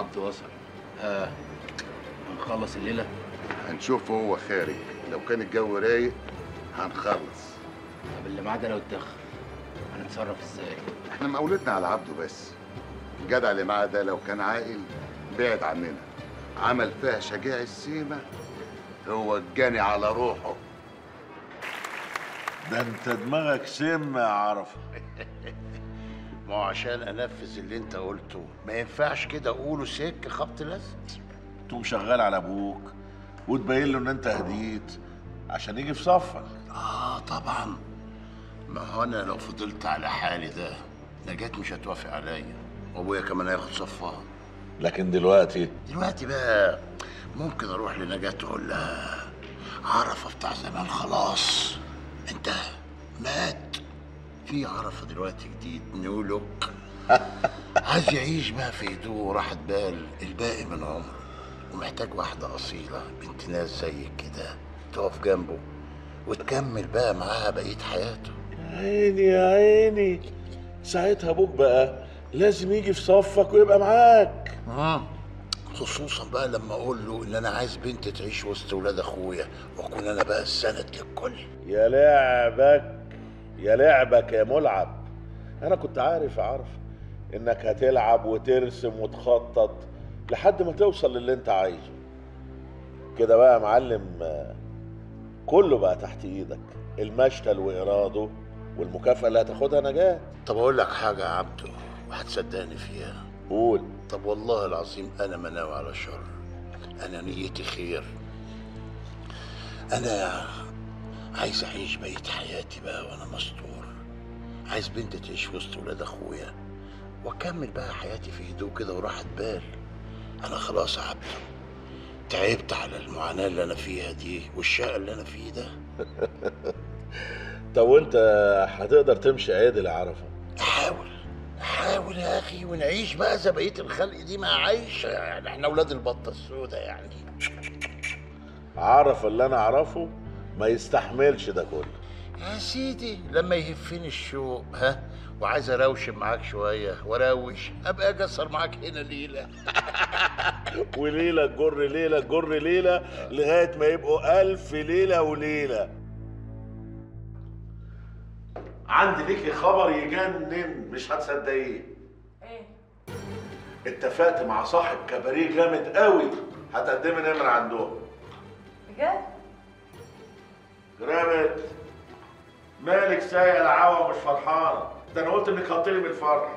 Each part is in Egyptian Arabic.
عبد وصل ها هنخلص الليله هنشوفه هو خارج لو كان الجو رايق هنخلص طب اللي معاه ده لو اتدخل هنتصرف ازاي احنا مقولتنا على عبده بس الجدع اللي معاه ده لو كان عاقل بعد عننا عمل فيها شجاع السيمة هو الجاني على روحه ده انت دماغك سم يا عرفه ما هو عشان انفذ اللي انت قلته ما ينفعش كده اقوله سك خبط لزق تقوم شغال على ابوك وتبين له ان انت هديت عشان يجي في صفك اه طبعا ما هو انا لو فضلت على حالي ده نجاة مش هتوافق عليا وابويا كمان هياخد صفها لكن دلوقتي دلوقتي بقى ممكن اروح لنجاة اقول لها عرفه بتاع زمان خلاص انتهى مات في عرفه دلوقتي جديد نيو لوك عايز يعيش بقى في هدوء وراحة بال الباقي من عمره ومحتاج واحدة أصيلة بنت ناس زيك كده تقف جنبه وتكمل بقى معاها بقية حياته يا عيني يا عيني ساعتها ابوك بقى لازم يجي في صفك ويبقى معاك مم. خصوصا بقى لما اقول له ان انا عايز بنت تعيش وسط ولاد اخويا واكون انا بقى السند للكل يا لعبك يا لعبك يا ملعب انا كنت عارف عارف انك هتلعب وترسم وتخطط لحد ما توصل للي انت عايزه كده بقى يا معلم آه، كله بقى تحت ايدك المشتل واراده والمكافأة اللي هتاخدها نجاة طب اقول لك حاجة يا عبده وهتصدقني فيها قول طب والله العظيم انا ما ناوي على شر انا نيتي خير انا عايز اعيش بقية حياتي بقى وانا مستور عايز بنت تعيش وسط ولاد اخويا واكمل بقى حياتي في هدوء كده وراحة بال انا خلاص يا عبده تعبت على المعاناة اللي انا فيها دي والشقة اللي انا فيه ده طب وانت هتقدر تمشي عادل يا عرفه احاول احاول يا اخي ونعيش بقى زي بقيه الخلق دي ما عايشه يعني احنا اولاد البطه السوداء يعني عرف اللي انا اعرفه ما يستحملش ده كله يا سيدي لما يهفني الشوق ها وعايز اروشم معاك شويه واروش ابقى اجسر معاك هنا ليله وليلة جر ليلة جر ليلة لغاية ما يبقوا ألف ليلة وليلة عندي ليكي خبر يجنن مش هتصدقيه ايه اتفقت مع صاحب كباريه جامد قوي هتقدمي نمرة عندهم بجد جرامت مالك سايق العوا مش فرحانة ده انا قلت انك هتطلي من الفرح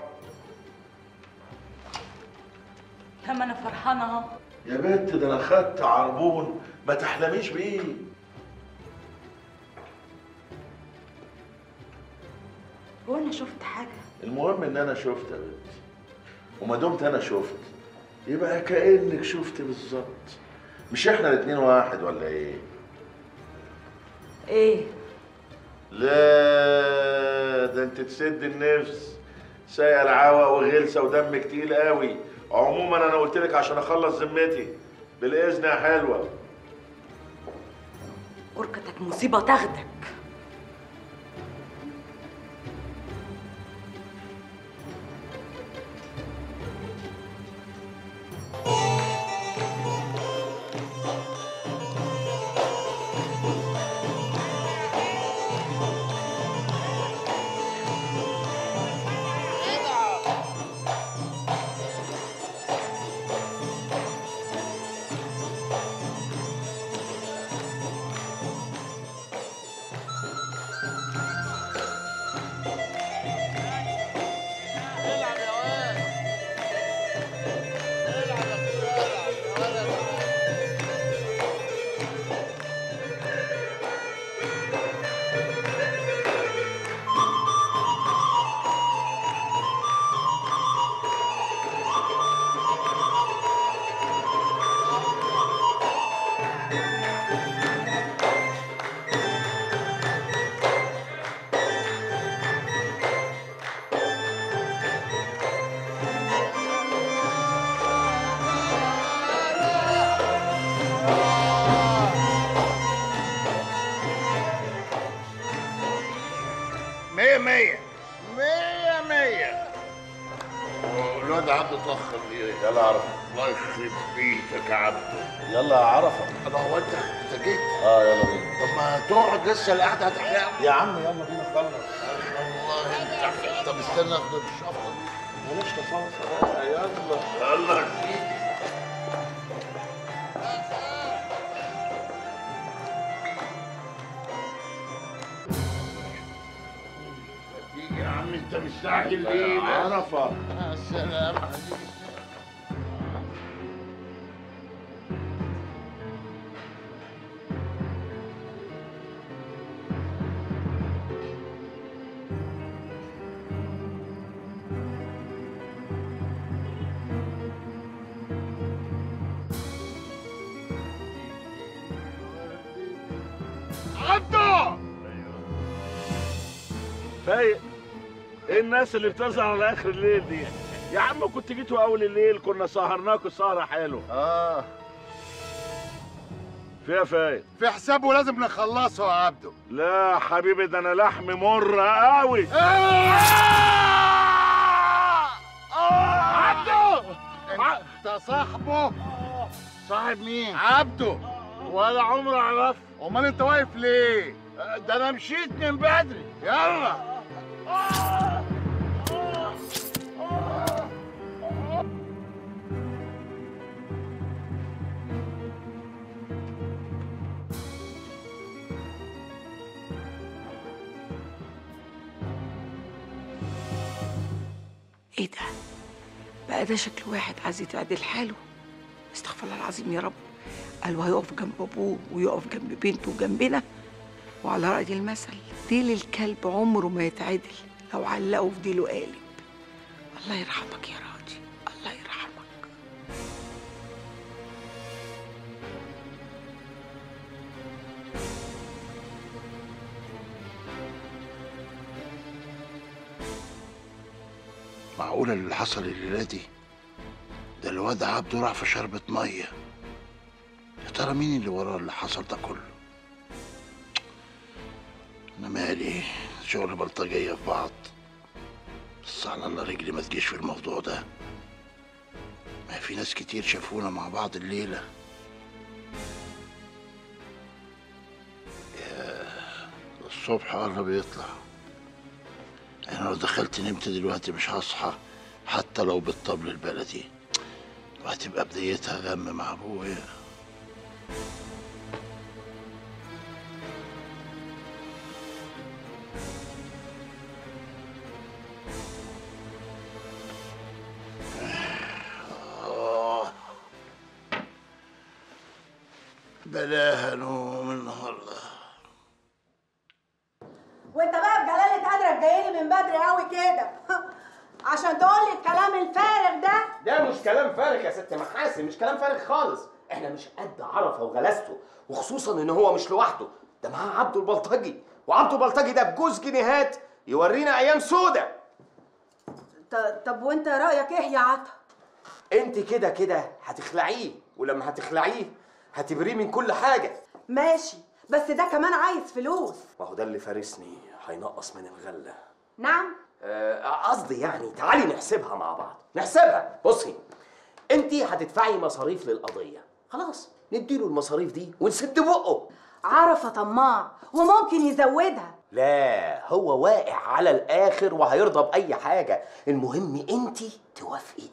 لما انا فرحانه اهو يا بنت ده انا خدت عربون ما تحلميش بيه هو انا شفت حاجه المهم ان انا شفت يا بنت وما دمت انا شفت يبقى كانك شفت بالظبط مش احنا الاتنين واحد ولا ايه ايه لا ده انت تسد النفس سايق العوا وغلسه ودمك تقيل قوي عموما انا قلت لك عشان اخلص ذمتي بالاذن يا حلوه وركتك مصيبه تاخدك مية مية مية مية الواد عبده اتاخر ليه يلا يا عرفه الله يخرب بيتك يا عبده يلا يا عرفه انا هو انت انت جيت اه يلا بينا طب ما تقعد لسه القعده هتحلق يا عم يلا بينا خلص والله انت طب استنى اخد الشفره مالوش تصاص يلا يلا يا سيدي تيجي يا عم انت مستعجل ليه بس؟ عرفه مع السلامة حبيبي عبده فايق ايه الناس اللي بتظهر على اخر الليل دي يا عم كنت جيتوا اول الليل كنا سهرناكوا سهره حلوه اه فيها فايق في حسابه لازم نخلصه يا عبده لا حبيبي ده انا لحم مر قوي عبده انت صاحبه صاحب مين؟ عبده ولا عمري اعرف امال انت واقف ليه ده انا مشيت من بدري يلا ايه ده بقى ده شكل واحد عايز يتعدل حاله استغفر الله العظيم يا رب قال وهيقف جنب ابوه ويقف جنب بنته وجنبنا وعلى رأي المثل ديل الكلب عمره ما يتعدل لو علقه في ديله قالب الله يرحمك يا راجي الله يرحمك معقولة اللي حصل الليلة دي ده الواد عبده راح في شربة مية يا ترى مين اللي وراه اللي حصل ده كله انا مالي شغل بلطجية في بعض بس على الله رجلي ما تجيش في الموضوع ده ما في ناس كتير شافونا مع بعض الليلة يا الصبح قرب يطلع انا لو دخلت نمت دلوقتي مش هصحى حتى لو بالطبل البلدي وهتبقى بدايتها غم مع ابويا آه. بلاها نوم النهارده وانت بقى بجلالة قدرك جايلي من بدري قوي كده عشان تقول لي الكلام الفارغ ده ده مش كلام فارغ يا ست محاسن مش كلام فارغ خالص احنا مش قد عرفه وغلاسته وخصوصا ان هو مش لوحده ده معاه عبده البلطجي وعبده البلطجي ده بجوز جنيهات يورينا ايام سودة ط- طب وانت رايك ايه يا عطا انت كده كده هتخلعيه ولما هتخلعيه هتبريه من كل حاجه ماشي بس ده كمان عايز فلوس ما هو ده اللي فارسني هينقص من الغله نعم آه، قصدي يعني تعالي نحسبها مع بعض نحسبها بصي انت هتدفعي مصاريف للقضيه خلاص نديله المصاريف دي ونسد بقه عرفة طماع وممكن يزودها لا هو واقع على الاخر وهيرضى باي حاجه المهم انت توافقي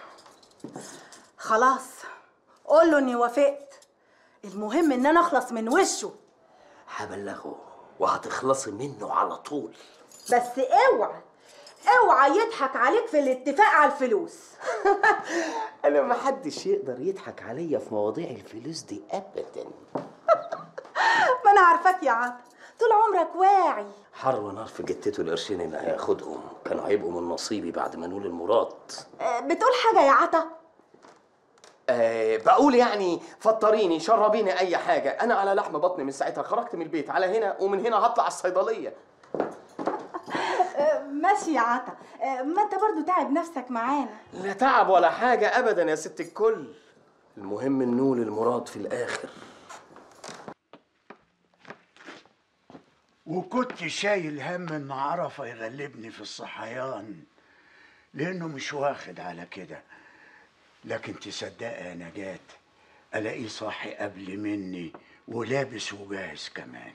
خلاص قول له اني وافقت المهم ان انا اخلص من وشه هبلغه وهتخلصي منه على طول بس اوعى اوعى يضحك عليك في الاتفاق على الفلوس انا ما حدش يقدر يضحك عليا في مواضيع الفلوس دي ابدا ما انا عارفاك يا عطا طول عمرك واعي حر ونار في جتته القرشين اللي هياخدهم كانوا هيبقوا من نصيبي بعد ما نول المراد أه، بتقول حاجة يا عطا أه بقول يعني فطريني شربيني اي حاجه انا على لحم بطني من ساعتها خرجت من البيت على هنا ومن هنا هطلع الصيدليه أه، ماشي يا عطا أه، ما انت برضو تعب نفسك معانا لا تعب ولا حاجه ابدا يا ست الكل المهم نول المراد في الاخر وكنت شايل هم ان عرفه يغلبني في الصحيان لانه مش واخد على كده لكن تصدقي يا نجاة الاقيه صاحي قبل مني ولابس وجاهز كمان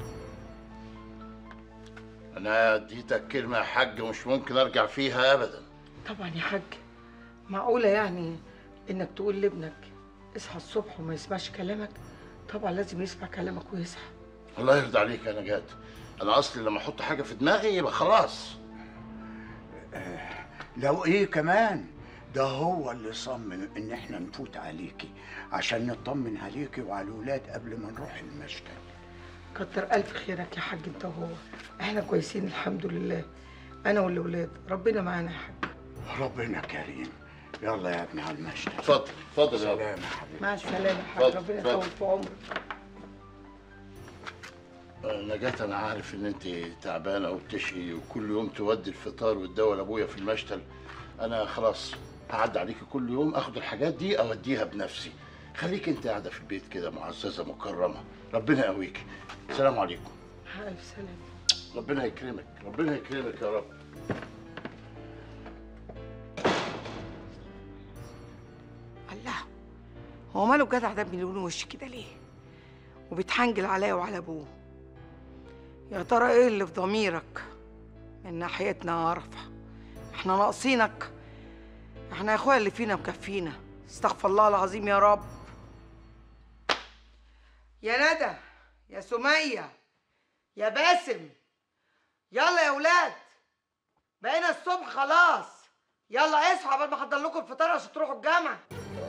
انا اديتك كلمه يا حاج ومش ممكن ارجع فيها ابدا طبعا يا حاج معقولة يعني إنك تقول لابنك اصحى الصبح وما يسمعش كلامك طبعا لازم يسمع كلامك ويصحى الله يرضى عليك يا نجاة انا اصلي لما احط حاجه في دماغي يبقى خلاص لو ايه كمان ده هو اللي صمم ان احنا نفوت عليكي عشان نطمن عليكي وعلى الولاد قبل ما نروح المشتل كتر ألف خيرك يا حاج أنت وهو إحنا كويسين الحمد لله أنا والأولاد ربنا معانا يا حاج ربنا كريم يلا يا ابني على المشتل اتفضل اتفضل يا سلام يا حبيبي مع السلامة يا حاج اتفضل، ربنا اتفضل. يطول في عمرك آه، نجاة انا عارف ان انت تعبانه وبتشقي وكل يوم تودي الفطار والدواء لابويا في المشتل انا خلاص هعدي عليكي كل يوم اخد الحاجات دي اوديها بنفسي خليك انت قاعده في البيت كده معززه مكرمه ربنا يقويك السلام عليكم مع ألف سلامة ربنا يكرمك ربنا يكرمك يا رب الله هو ماله الجدع ده بيلون وش كده ليه وبيتحنجل عليا وعلى ابوه يا ترى ايه اللي في ضميرك من ناحيتنا يا عرفة احنا ناقصينك احنا يا اخويا اللي فينا مكفينا استغفر الله العظيم يا رب يا ندى يا سمية يا باسم يلا يا ولاد بقينا الصبح خلاص يلا اصحوا قبل ما احضر لكم الفطار عشان تروحوا الجامعه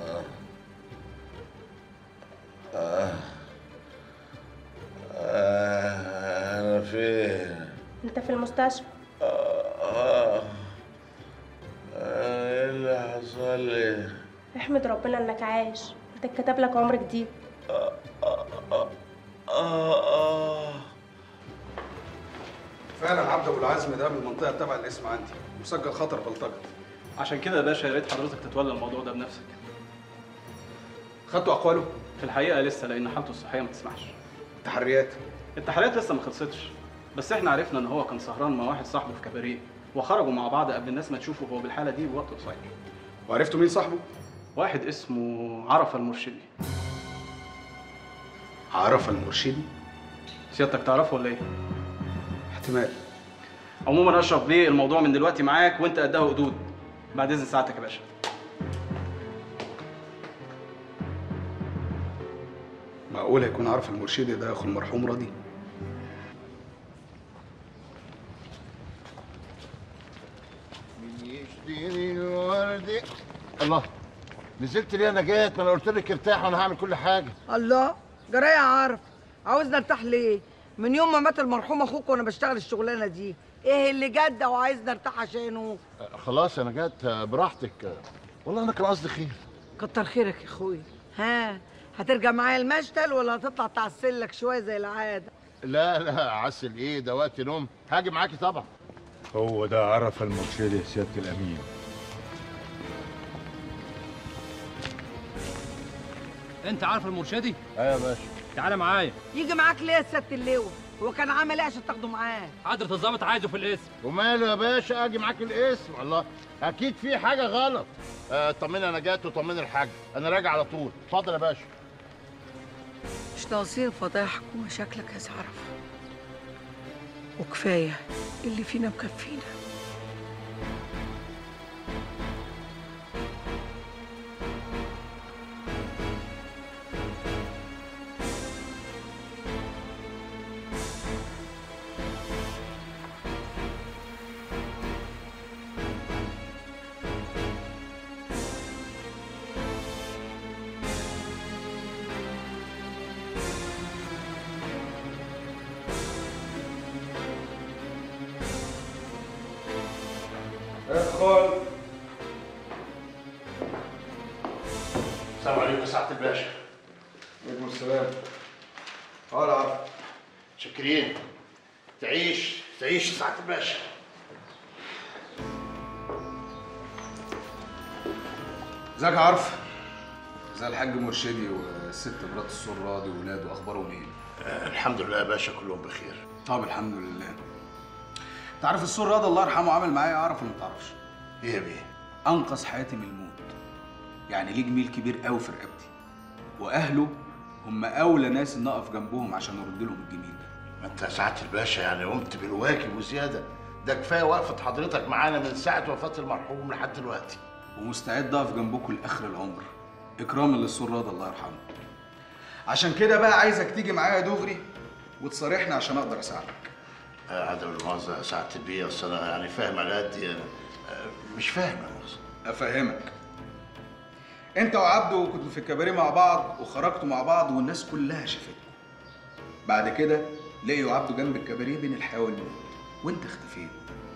آه انا فين انت في المستشفى آه آه، ايه اللي حصل لي احمد ربنا انك عايش انت اتكتب لك عمر جديد آه آه فعلا عبد ابو العزم ده من المنطقه تبع الاسم عندي مسجل خطر بلطجه عشان كده يا باشا يا ريت حضرتك تتولى الموضوع ده بنفسك خدتوا اقواله في الحقيقه لسه لان حالته الصحيه ما تسمحش تحريات التحريات لسه ما خلصتش بس احنا عرفنا ان هو كان سهران مع واحد صاحبه في كباريه وخرجوا مع بعض قبل الناس ما تشوفه هو بالحاله دي بوقت قصير وعرفتوا مين صاحبه واحد اسمه عرفه المرشدي عرف المرشدي سيادتك تعرفه ولا ايه احتمال عموما اشرف بيه الموضوع من دلوقتي معاك وانت قدها قدود بعد اذن ساعتك يا باشا معقول هيكون عارف المرشدي ده اخو المرحوم راضي يشتري الورد الله نزلت ليه يا نجاة ما انا قلت لك ارتاح وانا هعمل كل حاجه الله جرايه يا عارف عاوزني ارتاح ليه من يوم ما مات المرحوم اخوك وانا بشتغل الشغلانه دي ايه اللي جده وعايزني ارتاح عشانه آه، خلاص يا نجاة آه، براحتك آه، والله انا كان قصدي خير كتر خيرك يا اخويا ها هترجع معايا المشتل ولا هتطلع تعسل لك شويه زي العاده لا لا عسل ايه ده وقت نوم هاجي معاكي طبعا هو ده عرف المرشد يا سيادة الأمين انت عارف المرشدي ايوه يا باشا تعالى معايا يجي معاك ليه يا سياده اللواء هو كان عامل ايه عشان تاخده معاه حضرة الظابط عايزه في الاسم وماله يا باشا اجي معاك الاسم الله اكيد في حاجه غلط آه، طمني يا نجاة وطمني الحاج انا راجع على طول اتفضل يا باشا مش ناقصين فضايحك ومشاكلك يا زعرف وكفايه اللي فينا مكفينا ادخل السلام عليكم يا سعاده الباشا عليكم السلام اه عارف شاكرين تعيش تعيش يا سعاده الباشا ازيك يا عارف زي الحاج مرشدي والست مرات السور راضي وولاده اخبارهم ايه آه، الحمد لله يا باشا كلهم بخير طب الحمد لله انت عارف السور راضي الله يرحمه عمل معايا اعرف ولا ما تعرفش ايه يا بيه انقذ حياتي من الموت يعني ليه جميل كبير قوي في رقبتي واهله هم اولى ناس ان اقف جنبهم عشان ارد لهم الجميل ده ما انت يا سعاده الباشا يعني قمت بالواجب وزياده ده كفايه وقفه حضرتك معانا من ساعه وفاه المرحوم لحد دلوقتي ومستعد اقف جنبكم لاخر العمر اكراما للسراد الله يرحمه عشان كده بقى عايزك تيجي معايا دغري وتصارحني عشان اقدر اساعدك آه، عدم المؤاخذه يا سعاده البيه اصل انا يعني فاهم على قد يعني آه، مش فاهم يا مؤاخذه افهمك انت وعبده كنتوا في الكباريه مع بعض وخرجتوا مع بعض والناس كلها شافتكم بعد كده لقيوا عبده جنب الكباريه بين الحياه والموت وانت اختفيت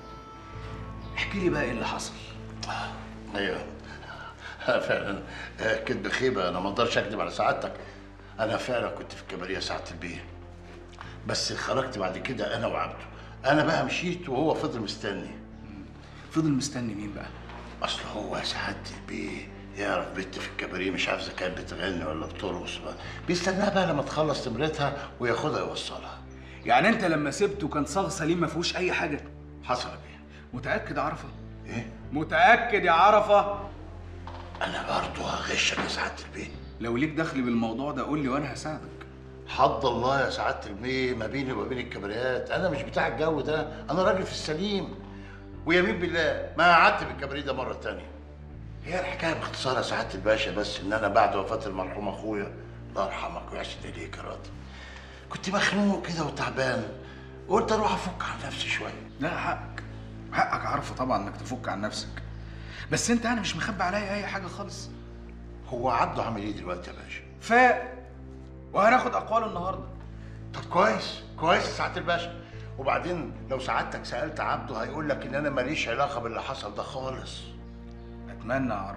احكي لي بقى ايه اللي حصل ايوه آه، فعلا آه، كدب خيبه انا ما اقدرش اكذب على سعادتك انا فعلا كنت في الكباريه سعاده البيه بس خرجت بعد كده انا وعبده انا بقى مشيت وهو فضل مستني فضل مستني مين بقى اصل هو يا سعاده البيه يعرف بنت في الكباريه مش عارف اذا كانت بتغني ولا بترقص بقى. بيستناها بقى لما تخلص تمرتها وياخدها يوصلها يعني انت لما سبته كان صاغ سليم ما فيهوش اي حاجه حصل يا بيه متاكد يا عرفه ايه متاكد يا عرفه انا برضه هغشك يا سعاده البيه لو ليك دخل بالموضوع ده قول لي وانا هساعدك حد الله يا سعاده البيه ما بيني وما بين الكباريات انا مش بتاع الجو ده انا راجل في السليم ويمين بالله ما قعدت في الكباريه ده مره تانية هي الحكايه باختصار يا سعاده الباشا بس ان انا بعد وفاه المرحوم اخويا الله يرحمك ويحسن اليك يا راضي كنت مخنوق كده وتعبان قلت اروح افك عن نفسي شويه لا حقك حقك عارفه طبعا انك تفك عن نفسك بس انت انا مش مخبي عليا اي حاجه خالص هو عبده عامل ايه دلوقتي يا باشا فاق وهناخد اقواله النهارده طب كويس كويس يا سعاده الباشا وبعدين لو سعادتك سالت عبده هيقول لك ان انا ماليش علاقه باللي حصل ده خالص اتمنى اعرف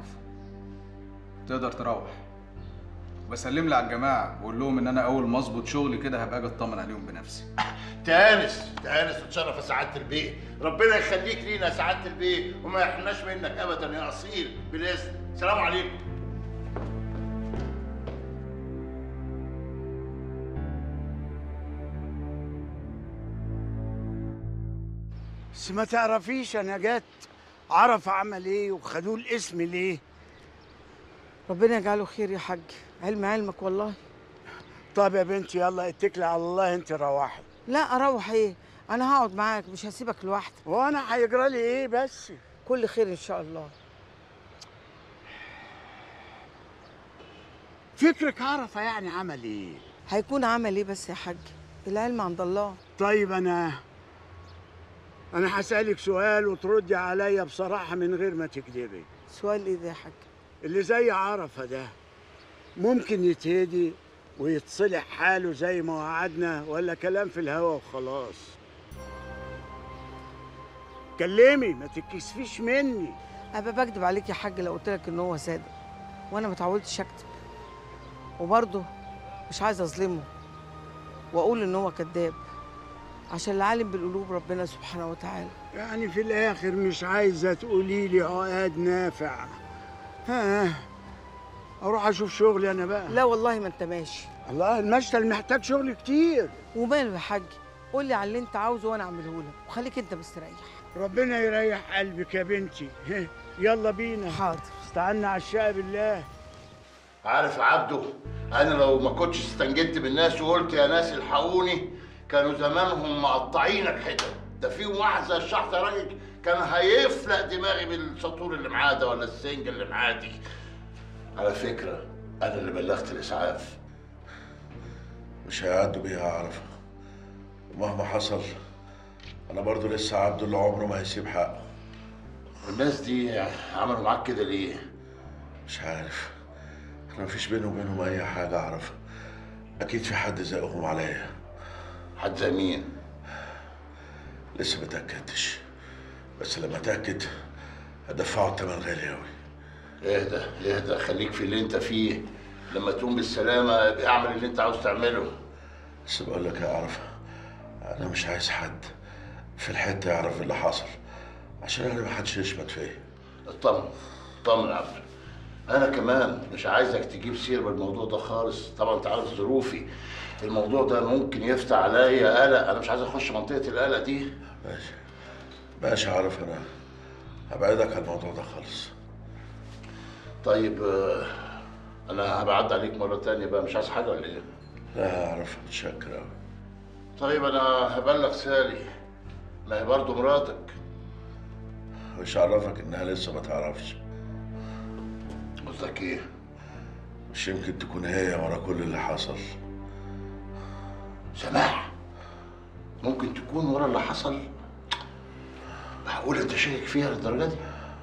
تقدر تروح وبسلم لي على الجماعه وقول لهم ان انا اول ما اظبط شغلي كده هبقى اجي اطمن عليهم بنفسي تانس تانس وتشرف يا سعاده البيه ربنا يخليك لينا يا سعاده البيه وما يحرمناش منك ابدا يا اصيل بالاذن سلام عليكم بس ما تعرفيش انا جت عرف عمل ايه وخدوه الاسم ليه ربنا يجعله خير يا حاج علم علمك والله طب يا بنتي يلا اتكلي على الله انت روحي لا اروح ايه انا هقعد معاك مش هسيبك لوحدك وانا هيجرى لي ايه بس كل خير ان شاء الله فكرك عرفه يعني عمل ايه هيكون عمل ايه بس يا حاج العلم عند الله طيب انا انا هسالك سؤال وتردي عليا بصراحه من غير ما تكذبي سؤال ايه ده يا حاج اللي زي عرفه ده ممكن يتهدي ويتصلح حاله زي ما وعدنا ولا كلام في الهوا وخلاص كلمي ما تتكسفيش مني ابقى بكدب عليك يا حاج لو قلت لك ان هو صادق وانا ما اتعودتش اكتب وبرضه مش عايزه اظلمه واقول ان هو كذاب عشان العالم بالقلوب ربنا سبحانه وتعالى يعني في الاخر مش عايزه تقولي لي عقاد نافع ها اروح اشوف شغلي انا بقى لا والله ما انت ماشي الله المشتل محتاج شغل كتير وماله يا حاج قول لي على اللي انت عاوزه وانا اعمله لك وخليك انت مستريح ربنا يريح قلبك يا بنتي ها، يلا بينا حاضر استعنا على الشقه بالله عارف يا عبده انا لو ما كنتش استنجدت بالناس وقلت يا ناس الحقوني كانوا زمانهم مقطعينك حتت ده في واحد زي الشحط يا راجل كان هيفلق دماغي بالسطور اللي معاه ده ولا السنجه اللي معاه دي على فكره انا اللي بلغت الاسعاف مش هيعدوا بيها عرفة ومهما حصل انا برضو لسه عبد اللي عمره ما هيسيب حقه الناس دي عملوا معاك كده ليه مش عارف انا مفيش بيني وبينهم اي حاجة اعرفها اكيد في حد زقهم عليا حد زي مين لسه متأكدتش بس لما اتأكد هدفعه التمن غالي اوي اهدى اهدى خليك في اللي انت فيه لما تقوم بالسلامه ابقى اعمل اللي انت عاوز تعمله بس بقول لك يا عرفة انا مش عايز حد في الحتة يعرف اللي حصل عشان انا محدش يشمت فيا اطمن اطمن يا عبد انا كمان مش عايزك تجيب سير بالموضوع ده خالص طبعا انت عارف ظروفي الموضوع ده ممكن يفتح عليا قلق انا مش عايز اخش منطقه القلق دي ماشي ماشي عارف انا هبعدك عن الموضوع ده خالص طيب آه، انا هبعد عليك مره تانية بقى مش عايز حاجه ولا ايه لا اعرف متشكر قوي طيب انا هبلغ سالي ما هي برضه مراتك مش عرفك انها لسه ما تعرفش قصدك ايه مش يمكن تكون هي ورا كل اللي حصل سماح ممكن تكون ورا اللي حصل معقول انت شاكك فيها للدرجه دي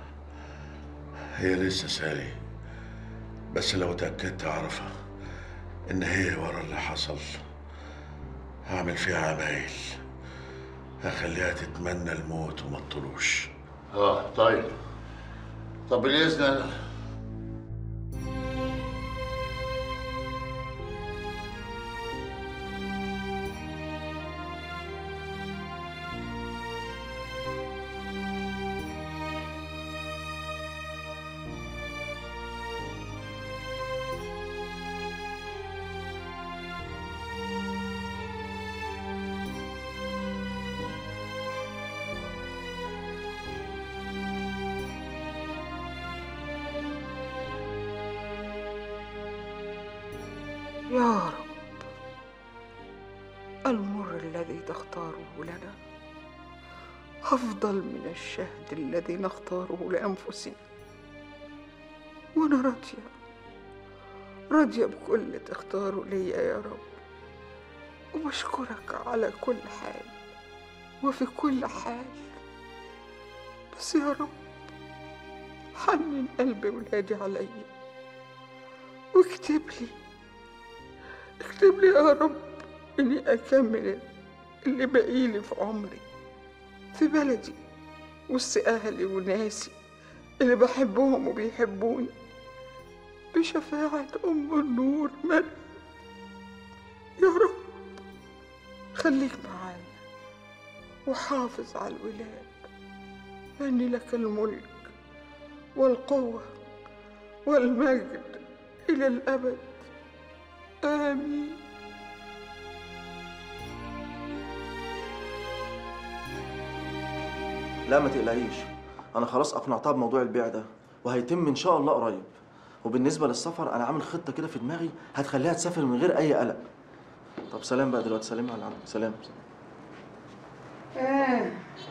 هي لسه سالي بس لو اتأكدت أعرفها إن هي ورا اللي حصل هعمل فيها عمايل هخليها تتمنى الموت وما تطلوش اه طيب طب بالاذن انا يا رب المر الذي تختاره لنا أفضل من الشهد الذي نختاره لأنفسنا وأنا راضية راضية بكل تختاره ليا يا رب وبشكرك على كل حال وفي كل حال بس يا رب حنن قلب ولادي عليا واكتب لي اكتب لي يا رب اني اكمل اللي باقيلي في عمري في بلدي وسط اهلي وناسي اللي بحبهم وبيحبوني بشفاعة أم النور مريم يا رب خليك معايا وحافظ على الولاد لأن لك الملك والقوة والمجد إلى الأبد آمين لا ما تقلقيش انا خلاص اقنعتها بموضوع البيع ده وهيتم ان شاء الله قريب وبالنسبه للسفر انا عامل خطه كده في دماغي هتخليها تسافر من غير اي قلق طب سلام بقى دلوقتي سلام على العالم سلام آه.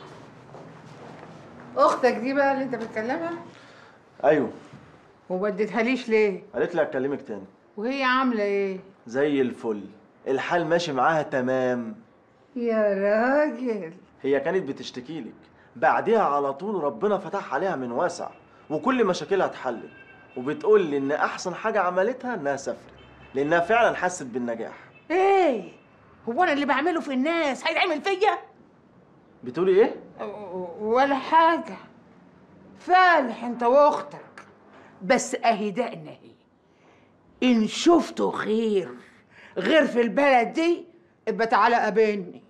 أختك دي بقى اللي أنت بتكلمها ايوه وما اديتهاليش ليه؟ قالت لي هكلمك تاني وهي عاملة إيه؟ زي الفل الحال ماشي معاها تمام يا راجل هي كانت بتشتكي لك بعدها على طول ربنا فتح عليها من واسع وكل مشاكلها اتحلت وبتقول لي ان احسن حاجه عملتها انها سافرت لانها فعلا حست بالنجاح إيه؟ هو أنا اللي بعمله في الناس هيتعمل فيا؟ بتقولي ايه ولا حاجة فالح أنت وأختك بس أهي دقنا أهي إن شفتوا خير غير في البلد دي ابقى تعالى قابلني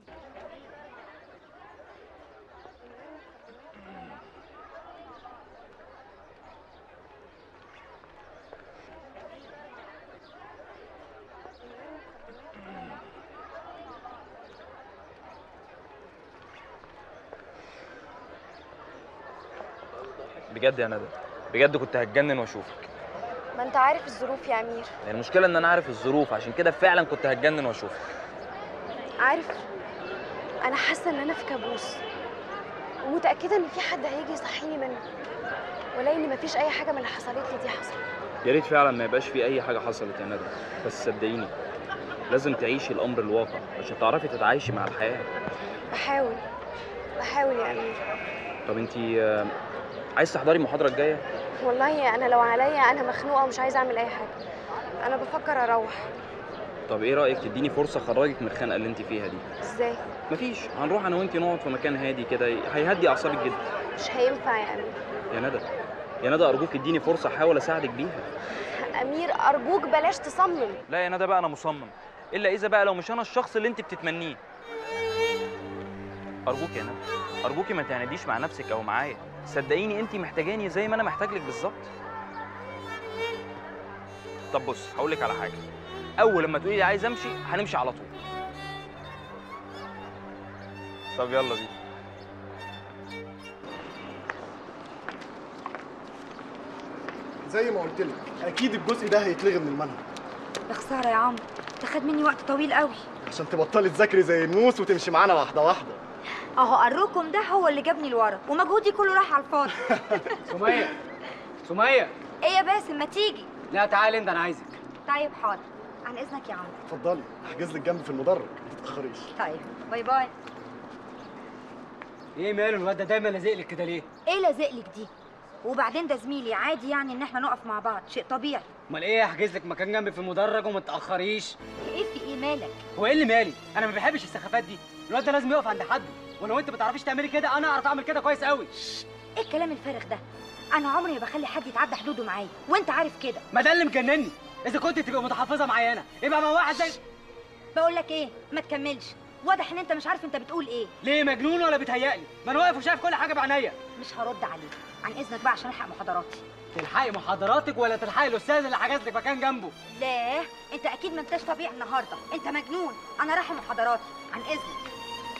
بجد يا ندى بجد كنت هتجنن واشوفك ما انت عارف الظروف يا امير يعني المشكله ان انا عارف الظروف عشان كده فعلا كنت هتجنن واشوفك عارف انا حاسه ان انا في كابوس ومتاكده ان في حد هيجي يصحيني منه ولا ان مفيش اي حاجه من اللي حصلت لي دي حصلت يا ريت فعلا ما يبقاش في اي حاجه حصلت يا ندى بس صدقيني لازم تعيشي الامر الواقع عشان تعرفي تتعايشي مع الحياه بحاول بحاول يا امير طب انتي آه، عايز تحضري المحاضره الجايه والله انا لو عليا انا مخنوقه ومش عايزه اعمل اي حاجه انا بفكر اروح طب ايه رايك تديني فرصه اخرجك من الخنقه اللي انت فيها دي ازاي مفيش هنروح انا وانتي نقعد في مكان هادي كده هيهدي اعصابك جدا مش هينفع يا امير يا ندى يا ندى ارجوك اديني فرصه احاول اساعدك بيها امير ارجوك بلاش تصمم لا يا ندى بقى انا مصمم الا اذا بقى لو مش انا الشخص اللي انت بتتمنيه ارجوك يا ندى ارجوكي ما تعنديش مع نفسك او معايا صدقيني انت محتاجاني زي ما انا محتاج لك بالظبط طب بص هقول لك على حاجه اول لما تقولي لي عايز امشي هنمشي على طول طب يلا بينا زي ما قلت لك اكيد الجزء ده هيتلغي من المنهج يا خساره يا عمرو ده خد مني وقت طويل قوي عشان تبطلي تذاكري زي النوس وتمشي معانا واحده واحده اهو قروكم ده هو اللي جابني لورا ومجهودي كله راح على الفاضي سمية سمية ايه يا باسم ما تيجي لا تعالي انت انا عايزك طيب حاضر عن اذنك يا عمرو اتفضلي احجز لك جنب في المدرج ما تتاخريش طيب باي باي ايه ماله الواد ده دايما لازق لك كده ليه؟ ايه لازق لك دي وبعدين ده زميلي عادي يعني ان احنا نقف مع بعض شيء طبيعي امال ايه احجز لك مكان جنبي في المدرج وما تاخريش ايه في ايه مالك هو ايه اللي مالي؟ انا ما بحبش السخافات دي الواد ده لازم يقف عند حد ولو انت ما تعرفيش تعملي كده انا اعرف اعمل كده كويس قوي ايه الكلام الفارغ ده انا عمري ما بخلي حد يتعدى حدوده معايا وانت عارف كده ما ده اللي مجنني اذا كنت تبقى متحفظه معايا انا يبقى مع واحد زي بقول لك ايه ما تكملش واضح ان انت مش عارف انت بتقول ايه ليه مجنون ولا بيتهيألي ما انا واقف وشايف كل حاجه بعينيا مش هرد عليك عن اذنك بقى عشان الحق محاضراتي تلحقي محاضراتك ولا تلحقي الاستاذ اللي حجز لك مكان جنبه لا انت اكيد ما انتش طبيعي النهارده انت مجنون انا رايحه محاضراتي عن اذنك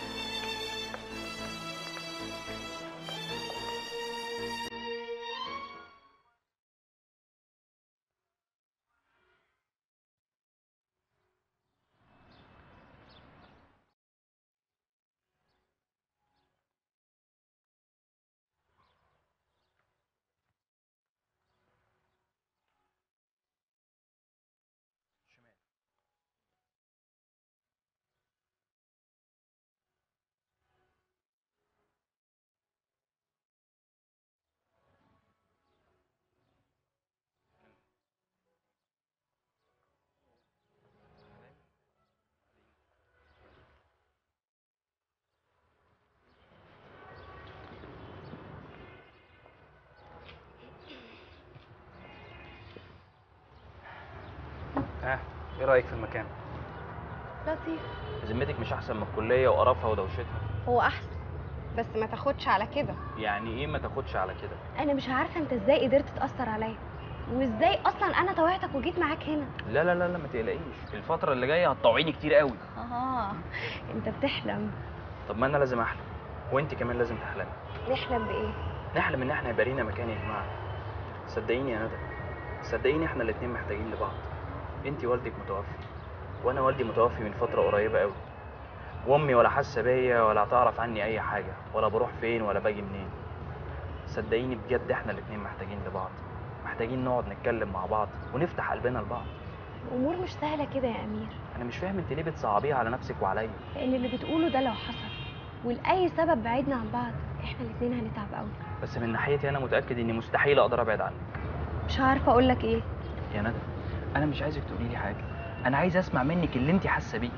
ها ايه رايك في المكان لطيف ذمتك مش احسن من الكليه وقرفها ودوشتها هو احسن بس ما تاخدش على كده يعني ايه ما تاخدش على كده انا مش عارفه انت ازاي قدرت تاثر عليا وازاي اصلا انا طوعتك وجيت معاك هنا لا لا لا لا ما تقلقيش الفتره اللي جايه هتطوعيني كتير قوي اه انت بتحلم طب ما انا لازم احلم وانت كمان لازم تحلمي نحلم بايه نحلم ان احنا يبقى لينا مكان يا جماعه صدقيني يا ندى صدقيني احنا الاتنين محتاجين لبعض انت والدك متوفي وانا والدي متوفي من فتره قريبه قوي وامي ولا حاسه بيا ولا تعرف عني اي حاجه ولا بروح فين ولا باجي منين صدقيني بجد احنا الاتنين محتاجين لبعض محتاجين نقعد نتكلم مع بعض ونفتح قلبنا لبعض الامور مش سهله كده يا امير انا مش فاهم انت ليه بتصعبيها على نفسك وعليا لان اللي بتقوله ده لو حصل ولاي سبب بعدنا عن بعض احنا الاتنين هنتعب قوي بس من ناحيتي انا متاكد اني مستحيل اقدر ابعد عنك مش عارفه اقول لك ايه يا ندى انا مش عايزك تقولي لي حاجه انا عايز اسمع منك اللي انت حاسه بيه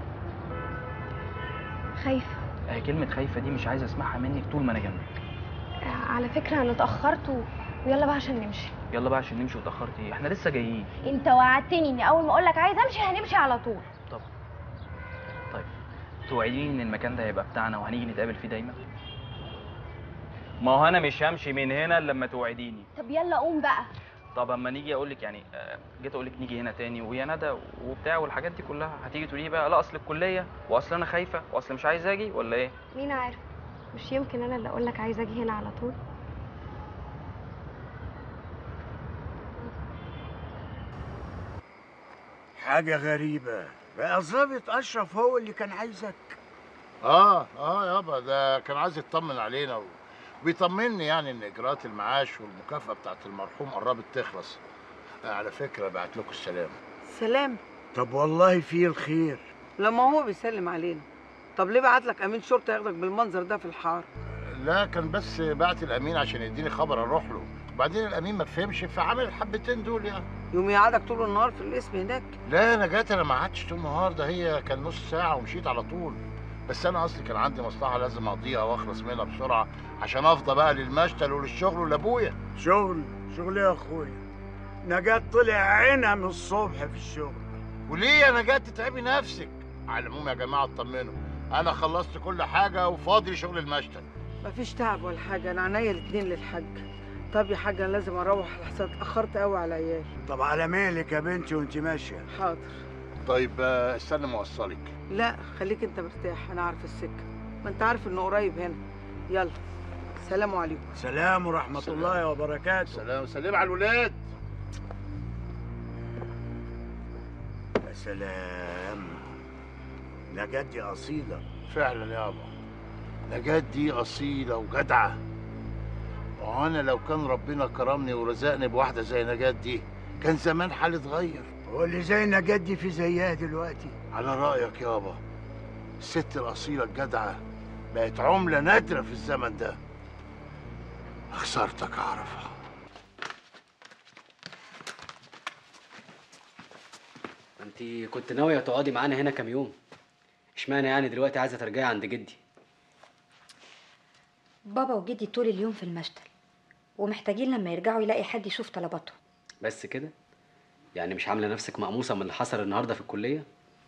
خايفه آه، كلمه خايفه دي مش عايز اسمعها منك طول ما انا جنبك آه، على فكره انا اتاخرت و... ويلا بقى عشان نمشي يلا بقى عشان نمشي وتاخرتي ايه احنا لسه جايين انت وعدتني اني اول ما اقول لك عايز امشي هنمشي على طول طب طيب توعديني ان المكان ده هيبقى بتاعنا وهنيجي نتقابل فيه دايما ما هو انا مش همشي من هنا إلا لما توعديني طب يلا قوم بقى طب اما نيجي اقول لك يعني آه، جيت اقول لك نيجي هنا تاني ويا ندى وبتاع والحاجات دي كلها هتيجي تقولي لي بقى لا اصل الكليه واصل انا خايفه واصل مش عايز اجي ولا ايه مين عارف مش يمكن انا اللي اقول لك عايزه اجي هنا على طول حاجة غريبة بقى ظابط أشرف هو اللي كان عايزك اه اه يابا ده كان عايز يطمن علينا و... وبيطمني يعني ان اجراءات المعاش والمكافاه بتاعت المرحوم قربت تخلص آه على فكره بعت لكم السلام سلام طب والله فيه الخير لما هو بيسلم علينا طب ليه بعت لك امين شرطه ياخدك بالمنظر ده في الحار لا كان بس بعت الامين عشان يديني خبر اروح له وبعدين الامين ما فهمش فعمل الحبتين دول يعني يوم يقعدك طول النهار في القسم هناك لا انا جات انا ما قعدتش طول النهار ده هي كان نص ساعه ومشيت على طول بس انا اصلي كان عندي مصلحه لازم اقضيها واخلص منها بسرعه عشان افضى بقى للمشتل وللشغل ولابويا شغل شغل يا أخويا نجاة طلع عينها من الصبح في الشغل وليه يا نجاة تتعبي نفسك على العموم يا جماعه اطمنوا انا خلصت كل حاجه وفاضي لشغل المشتل مفيش تعب ولا حاجه انا عينيا الاتنين للحاج طب يا حاجه انا لازم اروح لحسن اتاخرت قوي على العيال طب على مهلك يا بنتي وانت ماشية حاضر طيب آه، استنى ما اوصلك لا خليك انت مرتاح انا عارف السكه ما انت عارف انه قريب هنا يلا سلام عليكم سلام ورحمة الله وبركاته سلام سلام على الولاد سلام نجاة دي أصيلة فعلا يابا نجاة دي أصيلة وجدعة وأنا لو كان ربنا كرمني ورزقني بواحدة زي نجاة دي كان زمان حالي اتغير هو اللي زي نجاة دي في زيها دلوقتي على رأيك يابا الست الأصيلة الجدعة بقت عملة نادرة في الزمن ده خسارتك أعرفها انت كنت ناويه تقعدي معانا هنا كام يوم اشمعنى يعني دلوقتي عايزه ترجعي عند جدي بابا وجدي طول اليوم في المشتل ومحتاجين لما يرجعوا يلاقي حد يشوف طلباتهم بس كده يعني مش عامله نفسك مقموصه من اللي حصل النهارده في الكليه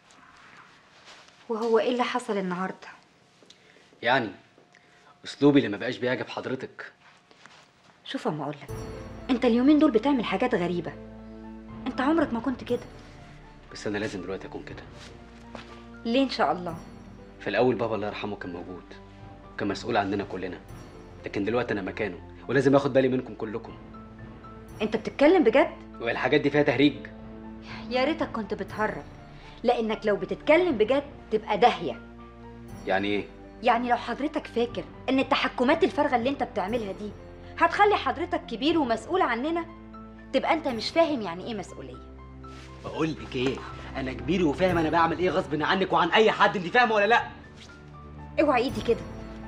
وهو ايه اللي حصل النهارده يعني اسلوبي اللي ما بقاش بيعجب حضرتك شوف اما اقولك انت اليومين دول بتعمل حاجات غريبه انت عمرك ما كنت كده بس انا لازم دلوقتي اكون كده ليه ان شاء الله في الاول بابا الله يرحمه كان موجود وكان مسؤول عننا كلنا لكن دلوقتي انا مكانه ولازم اخد بالي منكم كلكم انت بتتكلم بجد والحاجات دي فيها تهريج يا ريتك كنت بتهرب لانك لو بتتكلم بجد تبقى داهيه يعني ايه يعني لو حضرتك فاكر ان التحكمات الفارغه اللي انت بتعملها دي هتخلي حضرتك كبير ومسؤول عننا تبقى انت مش فاهم يعني ايه مسؤوليه بقول لك ايه انا كبير وفاهم انا بعمل ايه غصب عنك وعن اي حد انت فاهمه ولا لا اوعى ايدي كده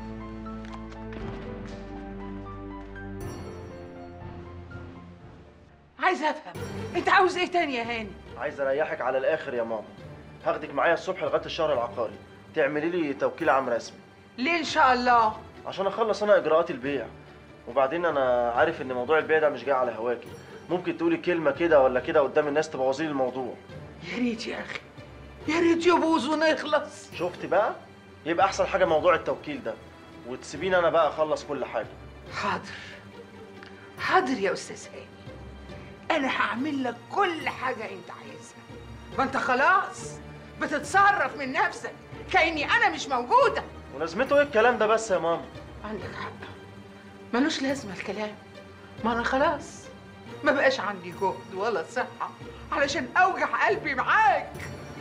عايز افهم انت عاوز ايه تاني يا هاني عايز اريحك على الاخر يا ماما هاخدك معايا الصبح لغايه الشهر العقاري تعملي لي توكيل عام رسمي ليه ان شاء الله عشان اخلص انا اجراءات البيع وبعدين انا عارف ان موضوع البيع ده مش جاي على هواكي ممكن تقولي كلمه كده ولا كده قدام الناس تبوظي لي الموضوع يا ريت يا اخي يا ريت يبوظ ونخلص شفت بقى يبقى احسن حاجه موضوع التوكيل ده وتسيبيني انا بقى اخلص كل حاجه حاضر حاضر يا استاذ هاني انا هعمل لك كل حاجه انت عايزها ما انت خلاص بتتصرف من نفسك كاني انا مش موجوده ولازمته ايه الكلام ده بس يا ماما عندك حق ملوش لازمه الكلام ما انا خلاص ما بقاش عندي جهد ولا صحه علشان اوجع قلبي معاك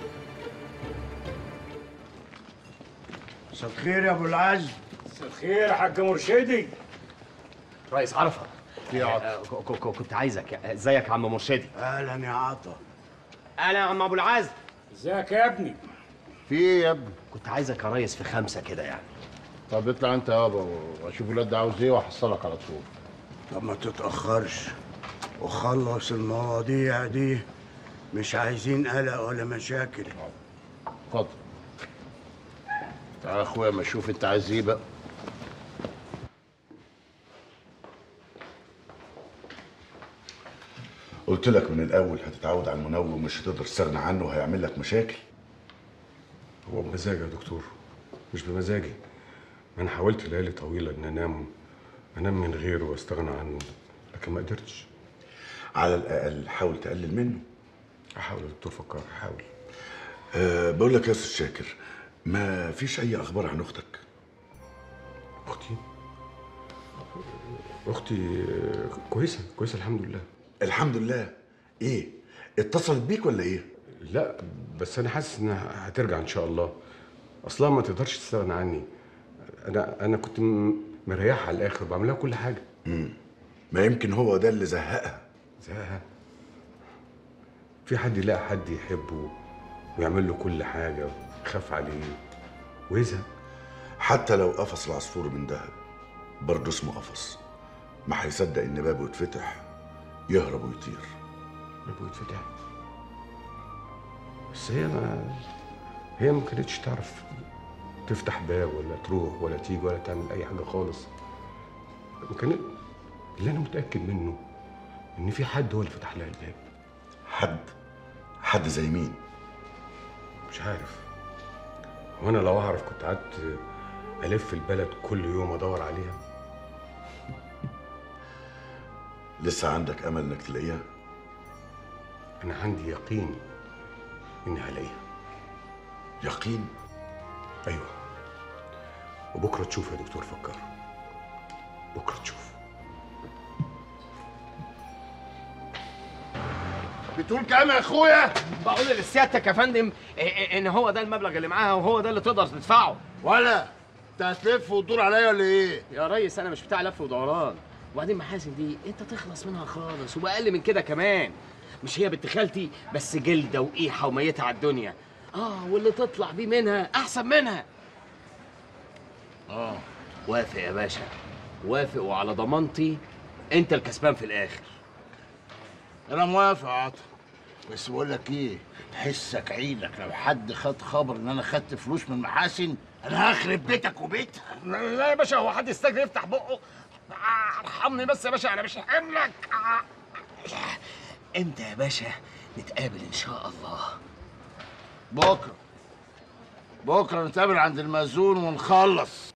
مساء الخير يا ابو العز مساء الخير يا حاج مرشدي رئيس عرفه في آه، ك- ك- كنت عايزك ازيك يا عم مرشدي اهلا يا عطا اهلا يا عم ابو العز ازيك يا ابني في ايه يا ابني كنت عايزك يا ريس في خمسه كده يعني طب اطلع انت يابا واشوف الواد ده عاوز ايه واحصلك على طول طب ما تتأخرش وخلص المواضيع دي مش عايزين قلق ولا مشاكل اتفضل تعال يا اخويا ما اشوف انت عايز ايه بقى قلت لك من الاول هتتعود على المنوم ومش هتقدر تستغنى عنه وهيعمل لك مشاكل هو بمزاجي يا دكتور مش بمزاجي ما انا حاولت ليالي طويله ان انام انام من غيره واستغنى عنه لكن ما قدرتش على الاقل حاول تقلل منه احاول يا دكتور فكر احاول أه بقول لك يا استاذ شاكر ما فيش اي اخبار عن اختك اختي اختي كويسه كويسه الحمد لله الحمد لله ايه اتصلت بيك ولا ايه لا بس انا حاسس انها هترجع ان شاء الله اصلا ما تقدرش تستغنى عني انا انا كنت م- مريحها على الاخر بعمل لها كل حاجه امم ما يمكن هو ده اللي زهقها زهقها في حد يلاقي حد يحبه ويعمل له كل حاجه يخاف عليه ويزهق حتى لو قفص العصفور من ذهب برضه اسمه قفص ما هيصدق ان بابه يتفتح يهرب ويطير بابه يتفتح بس هي ما هي ما كانتش تعرف تفتح باب ولا تروح ولا تيجي ولا تعمل اي حاجه خالص ما كانت اللي انا متاكد منه ان في حد هو اللي فتح لها الباب حد حد زي مين مش عارف وانا لو اعرف كنت قعدت الف البلد كل يوم ادور عليها لسه عندك امل انك تلاقيها انا عندي يقين اني هلاقيها يقين ايوه وبكره تشوف يا دكتور فكر بكره تشوف بتقول كام يا اخويا بقول لسيادتك يا فندم إ- إ- ان هو ده المبلغ اللي معاها وهو ده اللي تقدر تدفعه ولا انت هتلف وتدور عليا ولا ايه يا ريس انا مش بتاع لف ودوران وبعدين محاسن دي انت تخلص منها خالص وباقل من كده كمان مش هي بنت خالتي بس جلده وقيحه وميته على الدنيا اه واللي تطلع بيه منها احسن منها اه وافق يا باشا وافق وعلى ضمانتي انت الكسبان في الاخر انا موافق يا عطا بس بقول لك ايه حسك عينك لو حد خد خبر ان انا خدت فلوس من محاسن انا هخرب بيتك وبيتها لا لا يا باشا هو حد يستجري يفتح بقه آه، ارحمني بس يا باشا انا مش حملك امتى يا باشا نتقابل ان شاء الله بكره بكره نتقابل عند المأذون ونخلص